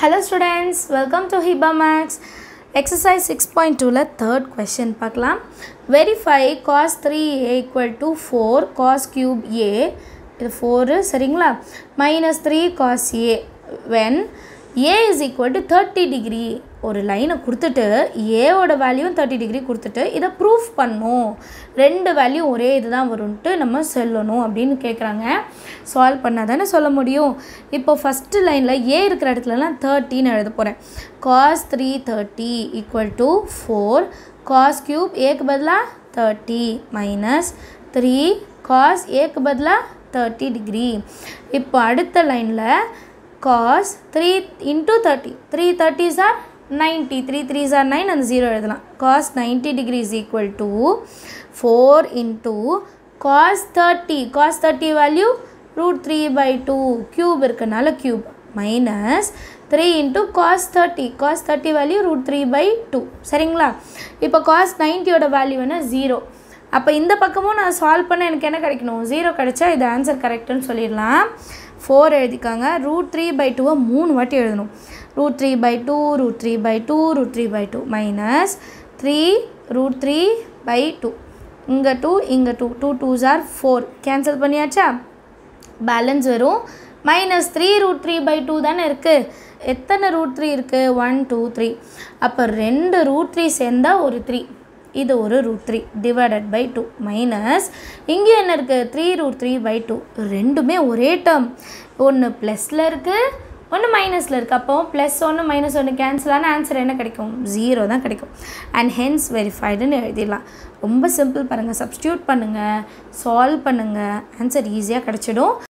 Hello students, welcome to Hiba Max. Exercise 6.2ல third question பார்க்கலாம் verify cos 3a equal to 4 cos cube a இது 4 சரிங்களா minus 3 cos a when a is equal to 30 degree ஒரு லைனை கொடுத்துட்டு ஏவோட வேல்யூவும் thirty degree கொடுத்துட்டு இதை ப்ரூஃப் பண்ணும் ரெண்டு வேல்யூ ஒரே இதுதான் வரும்ன்ட்டு நம்ம சொல்லணும் அப்படின்னு கேட்குறாங்க சால்வ் பண்ணால் தானே சொல்ல முடியும் இப்போ ஃபஸ்ட்டு லைனில் ஏ இருக்கிற இடத்துலலாம் தேர்ட்டின்னு எழுத போகிறேன் cos three thirty equal to four cos cube ஏக்கு பதிலாக தேர்ட்டி மைனஸ் த்ரீ காஸ் ஏக்கு பதிலாக தேர்ட்டி டிகிரி இப்போ அடுத்த லைனில் cos three into thirty three thirties are ninety three threes are nine அந்த ஜீரோ எழுதலாம் cos ninety degree is equal to four into cos thirty cos thirty value root three by two cube இருக்கனால cube minus three into cos thirty cos thirty value root three by two சரிங்களா இப்போ cos நைன்ட்டியோட value என்ன zero அப்போ இந்த பக்கமும் நான் solve பண்ண எனக்கு என்ன கிடைக்கணும் ஜீரோ கிடைச்சா இது ஆன்சர் கரெக்டுன்னு சொல்லிடலாம் ஃபோர் எழுதிக்காங்க ரூட் த்ரீ பை டூவை மூணு வாட்டி எழுதணும் root three by two root three by two root three by two minus three root three by two இங்கே டூ இங்கே two two twos are four cancel பண்ணியாச்சா பேலன்ஸ் வரும் minus three root three by two தானே இருக்குது எத்தனை root three இருக்குது one two three அப்போ ரெண்டு ரூட் த்ரீ சேர்ந்தால் ஒரு த்ரீ இது ஒரு root three divided by two minus இங்கே என்ன இருக்குது three root three by two ரெண்டுமே ஒரே டேர்ம் ஒன்று ப்ளஸில் இருக்குது ஒன்று மைனஸில் இருக்குது அப்போ ப்ளஸ் ஒன்று மைனஸ் ஒன்று கேன்சல் ஆனால் ஆன்சர் என்ன கிடைக்கும் ஜீரோ தான் கிடைக்கும் அண்ட் ஹென்ஸ் வெரிஃபைடுன்னு எழுதிடலாம் ரொம்ப சிம்பிள் பாருங்கள் சப்ஸ்டியூட் பண்ணுங்கள் சால்வ் பண்ணுங்கள் ஆன்சர் ஈஸியாக கிடச்சிடும்